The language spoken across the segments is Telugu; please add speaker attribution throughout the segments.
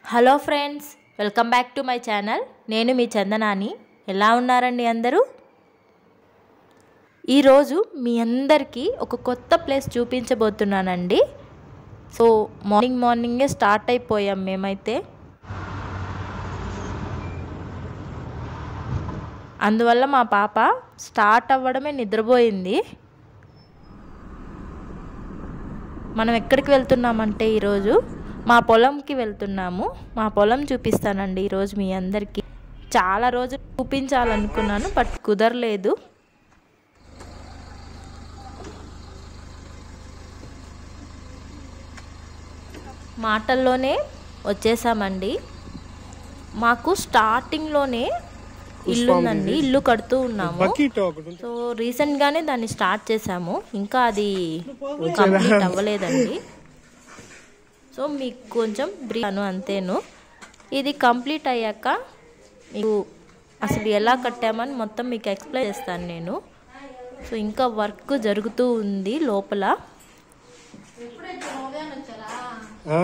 Speaker 1: Hello friends welcome back to my channel నేను మీ చందనాని ఎలా ఉన్నారండి అందరూ ఈరోజు మీ అందరికీ ఒక కొత్త ప్లేస్ చూపించబోతున్నానండి సో మార్నింగ్ మార్నింగే స్టార్ట్ అయిపోయాం మేమైతే అందువల్ల మా పాప స్టార్ట్ అవ్వడమే నిద్రపోయింది మనం ఎక్కడికి వెళ్తున్నామంటే ఈరోజు మా పొలంకి వెళ్తున్నాము మా పొలం చూపిస్తానండి ఈరోజు మీ అందరికీ చాలా రోజులు చూపించాలనుకున్నాను బట్ కుదరలేదు మాటల్లోనే వచ్చేసామండి మాకు స్టార్టింగ్లోనే ఇల్లు ఉందండి ఇల్లు కడుతూ ఉన్నాము
Speaker 2: బకెట్ ఒకటి ఉంది.
Speaker 1: సో రీసెంట్ గానే దాన్ని స్టార్ట్ చేసాము ఇంకా అది కంప్లీట్ అవ్వలేదండి సో మీకు కొంచెం బ్రీఫ్ అంతేను ఇది కంప్లీట్ అయ్యాక మీకు అసలు ఎలా కట్టామని మొత్తం మీకు ఎక్స్ప్లెయిన్ చేస్తాను నేను సో ఇంకా వర్క్ జరుగుతూ ఉంది లోపల
Speaker 2: ఆ,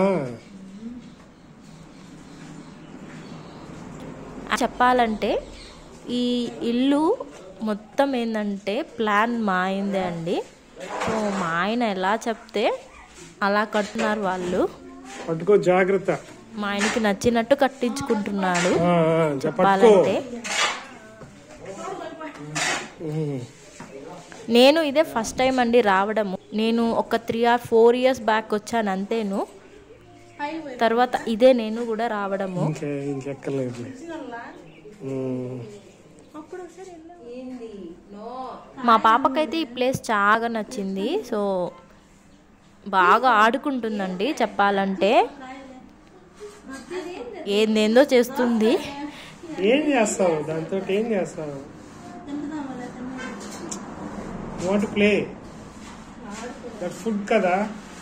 Speaker 1: చెప్పాలంటే ఈ ఇల్లు మొత్తం ఏంటంటే ప్లాన్ మా అయిందే అండి సో మా ఆయన ఎలా చెప్తే అలా కడుతున్నారు వాళ్ళు
Speaker 2: పట్టుకో జాగ్రత్త
Speaker 1: మా ఆయనకి నచ్చినట్టు కట్టించుకుంటున్నాడు
Speaker 2: ఆ, ఆ, జ- పట్టుకో
Speaker 1: చెప్పాలంటే నేను ఇదే ఫస్ట్ టైం అండి రావడము నేను ఒక three or four years back వచ్చాను అంతేను తర్వాత ఇదే నేను కూడా రావడము
Speaker 2: ఇంకే ఇంకెక్కర్లేదు ఉమ్.
Speaker 1: మా పాపకైతే ఈ ప్లేస్ చాలా నచ్చింది సో బాగా ఆడుకుంటుందండి చెప్పాలంటే ఏందేందో చేస్తుంది
Speaker 2: ఏం చేస్తావు దాంతో ఏం చేస్తావు వాట్ ప్లే దట్ ఫుడ్ కదా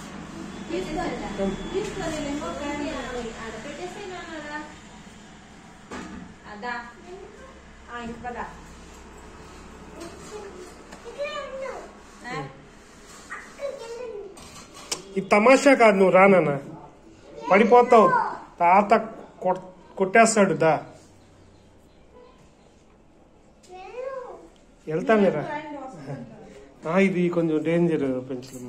Speaker 2: ఇది తమాషా కాదు నువ్వు రానన్నా పడిపోతావు తాత కొట్- కొట్టేస్తాడు దా వెళ్తానురా ఆ, ఇది కొంచెం డేంజర్ పెంచడం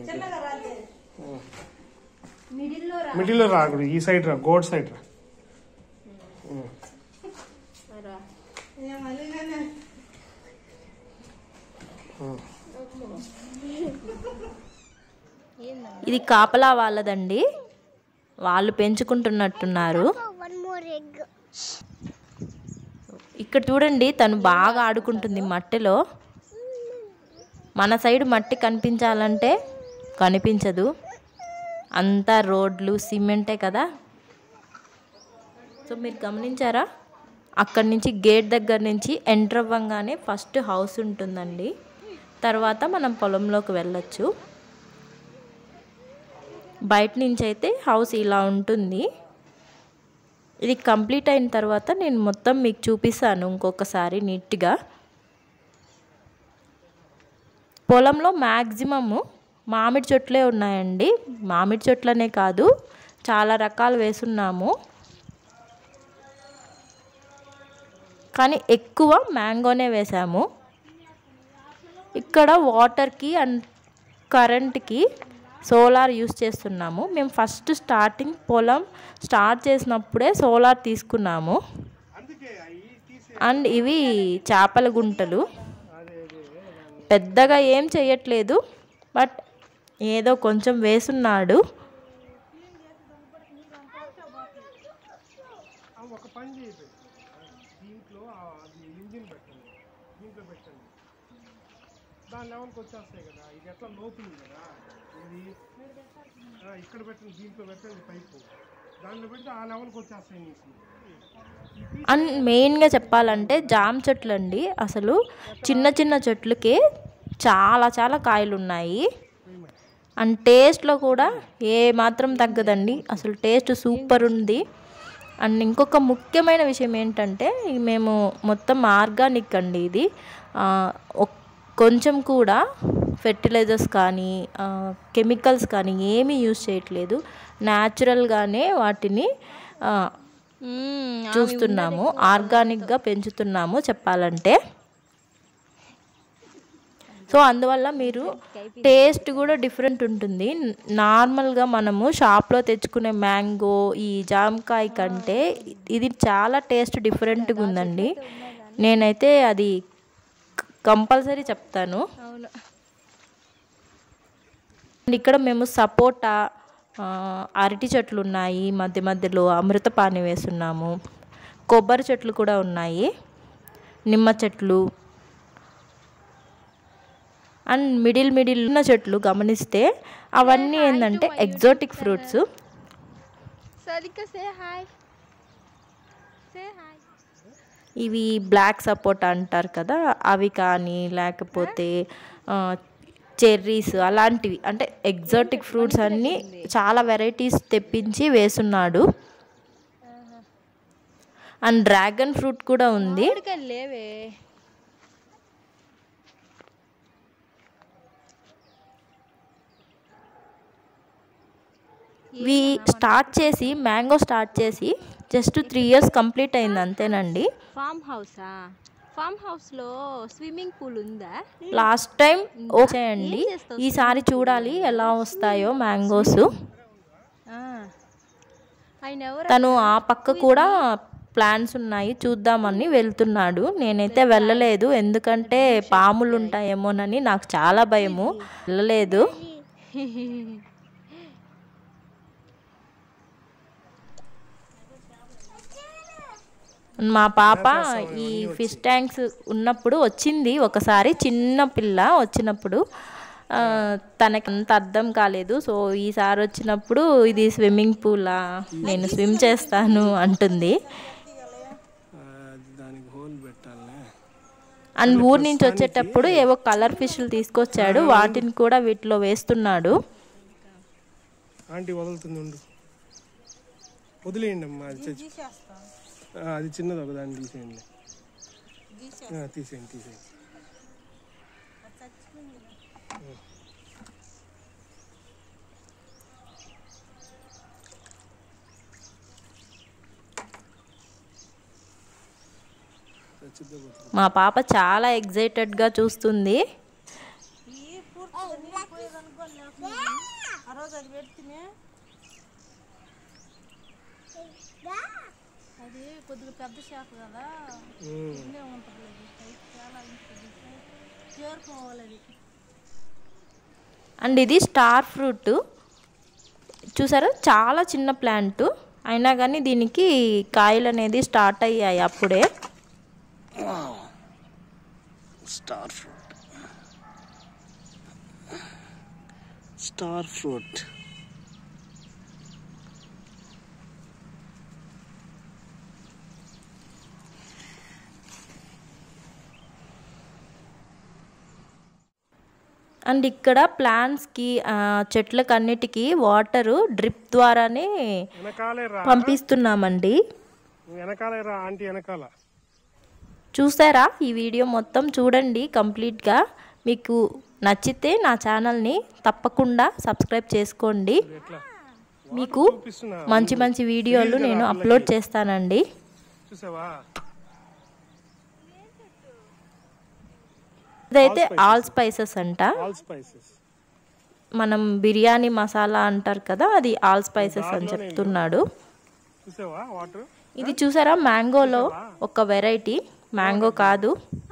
Speaker 2: మిడిల్లో రాకూడదు ఈ సైడ్ రా గోడ్ సైడ్ రా
Speaker 1: ఇది కాపలా వాళ్ళదండి వాళ్ళు పెంచుకుంటున్నట్టున్నారు
Speaker 3: one more egg.
Speaker 1: ఇక్కడ చూడండి తను బాగా ఆడుకుంటుంది మట్టిలో మన సైడ్ మట్టి కనిపించాలంటే కనిపించదు అంతా రోడ్లు సిమెంటే కదా సో మీరు గమనించారా అక్కడి నుంచి గేట్ దగ్గర నుంచి ఎంటర్ అవ్వగానే ఫస్ట్ హౌస్ ఉంటుందండి తర్వాత మనం పొలంలోకి వెళ్ళొచ్చు బయట నుంచి అయితే హౌస్ ఇలా ఉంటుంది ఇది కంప్లీట్ అయిన తర్వాత నేను మొత్తం మీకు చూపిస్తాను ఇంకొకసారి నీట్గా పొలంలో మ్యాక్సిమము మామిడి చెట్లే ఉన్నాయండి మామిడి చెట్లనే కాదు చాలా రకాలు వేసున్నాము కానీ ఎక్కువ మ్యాంగోనే వేసాము ఇక్కడ వాటర్కి అండ్ కరెంట్కి సోలార్ యూస్ చేస్తున్నాము మేము ఫస్ట్ స్టార్టింగ్ పొలం స్టార్ట్ చేసినప్పుడే సోలార్ తీసుకున్నాము అండ్ ఇవి చేపల గుంటలు పెద్దగా ఏం చేయట్లేదు బట్ ఏదో కొంచెం వేసున్నాడు
Speaker 2: ఒక పని చేయదు దీంట్లో ఆ- అది ఇంజిన్ పెట్టండి దీంట్లో పెట్టండి దాని లెవెల్కి వచ్చేస్తాయి కదా ఇది ఎట్లా లోపింగ్ కదా ఇది ఆ, ఇక్కడ పెట్టండి దీంట్లో పెట్టండి పైపు దాంట్లో పెడితే ఆ లెవెల్కి వచ్చేస్తాయి నీకు
Speaker 1: అండ్ మెయిన్గా చెప్పాలంటే జామ చెట్లు అండి అసలు చిన్న చిన్న చెట్లకే చాలా చాలా కాయలు ఉన్నాయి అండ్ టేస్ట్లో కూడా ఏ మాత్రం తగ్గదండి అసలు టేస్ట్ సూపర్ ఉంది అండ్ ఇంకొక ముఖ్యమైన విషయం ఏంటంటే ఇది మేము మొత్తం ఆర్గానిక్ అండి ఇది ఆ, ఒక్- కొంచెం కూడా ఫెర్టిలైజర్స్ కానీ కెమికల్స్ కానీ ఏమీ యూజ్ చేయట్లేదు న్యాచురల్గానే వాటిని ఆ, చూస్తున్నాము ఆర్గానిక్గా పెంచుతున్నాము చెప్పాలంటే సో అందువల్ల మీరు టేస్ట్ కూడా డిఫరెంట్ ఉంటుంది నార్మల్గా మనము షాప్లో తెచ్చుకునే మ్యాంగో ఈ జామకాయ కంటే ఇది చాలా టేస్ట్ డిఫరెంట్గా ఉందండి నేనైతే అది కంపల్సరీ చెప్తాను
Speaker 3: అవును
Speaker 1: అండ్ ఇక్కడ మేము సపోటా ఆ, అరటి చెట్లు ఉన్నాయి మధ్య మధ్యలో అమృతపాని వేస్తున్నాము కొబ్బరి చెట్లు కూడా ఉన్నాయి నిమ్మ చెట్లు అండ్ మిడిల్ మిడిల్ ఉన్న చెట్లు గమనిస్తే అవన్నీ ఏంటంటే ఎగ్జాటిక్ ఫ్రూట్స్
Speaker 3: సరిగ్గా సే హాయ్ సే హాయ్
Speaker 1: ఇవి బ్లాక్ సపోటా అంటారు కదా అవి కానీ లేకపోతే చెర్రీస్ అలాంటివి అంటే ఎగ్జాటిక్ ఫ్రూట్స్ అన్నీ చాలా వెరైటీస్ తెప్పించి వేసున్నాడు అండ్ డ్రాగన్ ఫ్రూట్ కూడా ఉంది
Speaker 3: ఇక్కడికి లేవే
Speaker 1: ఇవి స్టార్ట్ చేసి మ్యాంగో స్టార్ట్ చేసి జస్ట్ త్రీ ఇయర్స్ కంప్లీట్ అయింది అంతేనండి
Speaker 3: ఫామ్ హౌసా ఫామ్ హౌస్లో స్విమ్మింగ్ పూల్ ఉందా
Speaker 1: లాస్ట్ టైం వచ్చాయండి ఈసారి చూడాలి ఎలా వస్తాయో మ్యాంగోస్
Speaker 3: ఆయన ఎవరు
Speaker 1: తను ఆ పక్క కూడా ప్లాన్స్ ఉన్నాయి చూద్దామని వెళ్తున్నాడు నేనైతే వెళ్ళలేదు ఎందుకంటే పాములు ఉంటాయేమోనని నాకు చాలా భయము వెళ్ళలేదు మా పాప ఈ ఫిష్ ట్యాంక్స్ ఉన్నప్పుడు వచ్చింది ఒకసారి చిన్న పిల్ల వచ్చినప్పుడు ఆ, తనకి అంత అర్థం కాలేదు సో ఈసారి వచ్చినప్పుడు ఇది స్విమ్మింగ్ పూలా నేను స్విమ్ చేస్తాను అంటుంది
Speaker 2: దానికి హోల్ పెట్టాలనే
Speaker 1: అండ్ ఊరి నుంచి వచ్చేటప్పుడు ఏవో కలర్ ఫిష్లు తీసుకొచ్చాడు వాటిని కూడా వీటిలో వేస్తున్నాడు
Speaker 2: ఆంటీ వదులుతుంది ఉండు వదిలేయండి అమ్మా అది చచ్చి ఆ, అది చిన్నది ఒక దాన్ని తీసేయండి ఆ, తీసేయండి తీసేయండి చచ్చిద్దో పోతుంది.
Speaker 1: మా పాప చాలా ఎగ్జైటెడ్గా చూస్తుంది
Speaker 3: అది కొద్దిగా పెద్ద చేప కదా
Speaker 2: ఉమ్.
Speaker 3: ఇన్నే ఉంటుంది అది చాలా ఉంటుంది చేరుకోవాలి అది
Speaker 1: అండ్ ఇది స్టార్ ఫ్రూట్ చూసారా చాలా చిన్న ప్లాంట్ అయినా కానీ దీనికి కాయలు అనేది స్టార్ట్ అయ్యాయి అప్పుడే
Speaker 2: star fruit star fruit
Speaker 1: and ఇక్కడ ప్లాంట్స్కి చెట్లకు అన్నిటికీ వాటరు డ్రిప్ ద్వారానే
Speaker 2: వెనకాలే రా
Speaker 1: పంపిస్తున్నామండి
Speaker 2: నువ్వు వెనకాలే రా ఆంటీ వెనకాల
Speaker 1: చూసారా ఈ వీడియో మొత్తం చూడండి కంప్లీట్గా మీకు నచ్చితే నా ఛానల్ని తప్పకుండా సబ్స్క్రైబ్ చేసుకోండి
Speaker 2: ఎట్లా
Speaker 1: మీకు
Speaker 2: చూపిస్తున్నా
Speaker 1: మంచి మంచి వీడియోలు నేను అప్లోడ్ చేస్తానండి
Speaker 2: చూసావా
Speaker 1: ఇదైతే ఆల్ స్పైసెస్ అంట
Speaker 2: ఆల్ స్పైసెస్
Speaker 1: మనం బిర్యానీ మసాలా అంటారు కదా అది ఆల్ స్పైసెస్ అని చెప్తున్నాడు
Speaker 2: చూసావా వాటర్
Speaker 1: ఇది చూసారా మ్యాంగోలో ఒక వెరైటీ మ్యాంగో కాదు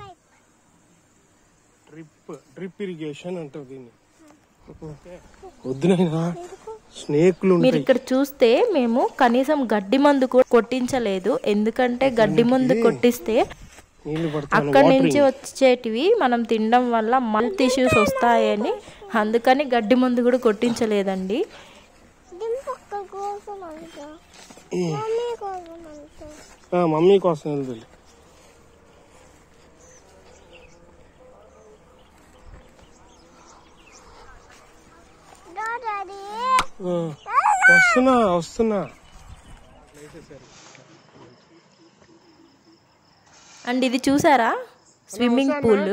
Speaker 2: డ్రిప్ డ్రిప్ ఇరిగేషన్ అంటారు దీన్ని వద్దునైనా స్నేక్లు
Speaker 1: మీరు
Speaker 2: ఉంటాయి
Speaker 1: ఇక్కడ చూస్తే మేము కనీసం గడ్డి మందు కూడా కొట్టించలేదు ఎందుకంటే గడ్డి మందు కొట్టిస్తే
Speaker 2: నీళ్లు పడతాను
Speaker 1: అక్కడి నుంచి వచ్చేటివి మనం తినడం వల్ల మల్త్ ఇష్యూస్ వస్తాయని అందుకని గడ్డి మందు కూడా కొట్టించలేదండి
Speaker 2: ఆ, మమ్మీ కోసం వెళ్తుంది ఆ, వస్తున్నా వస్తున్నా
Speaker 1: అండ్ ఇది చూసారా స్విమ్మింగ్ పూల్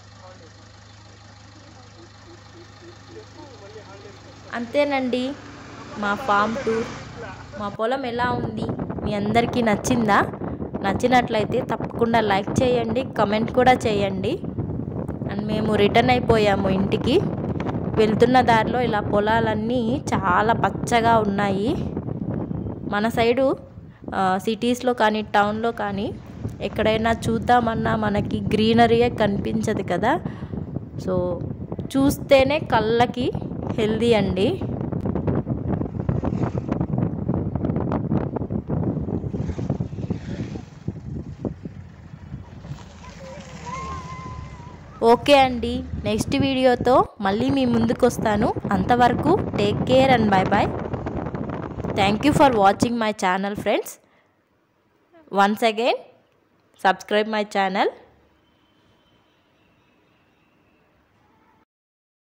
Speaker 1: అంతేనండి మా ఫామ్ టూర్ మా పొలం ఎలా ఉంది మీ అందరికీ నచ్చిందా నచ్చినట్లయితే తప్పకుండా లైక్ చేయండి కమెంట్ కూడా చేయండి అండ్ మేము రిటర్న్ అయిపోయాము ఇంటికి వెళ్తున్న దారిలో ఇలా పొలాలన్నీ చాలా పచ్చగా ఉన్నాయి మన సైడు సిటీస్లో కానీ టౌన్లో కానీ ఎక్కడైనా చూద్దామన్నా మనకి గ్రీనరీయే కనిపించదు కదా సో చూస్తేనే కళ్ళకి హెల్దీ అండి ఓకే అండి నెక్స్ట్ వీడియోతో మళ్ళీ మీ ముందుకు వస్తాను అంతవరకు take care and bye bye thank you for watching my channel friends once again subscribe my channel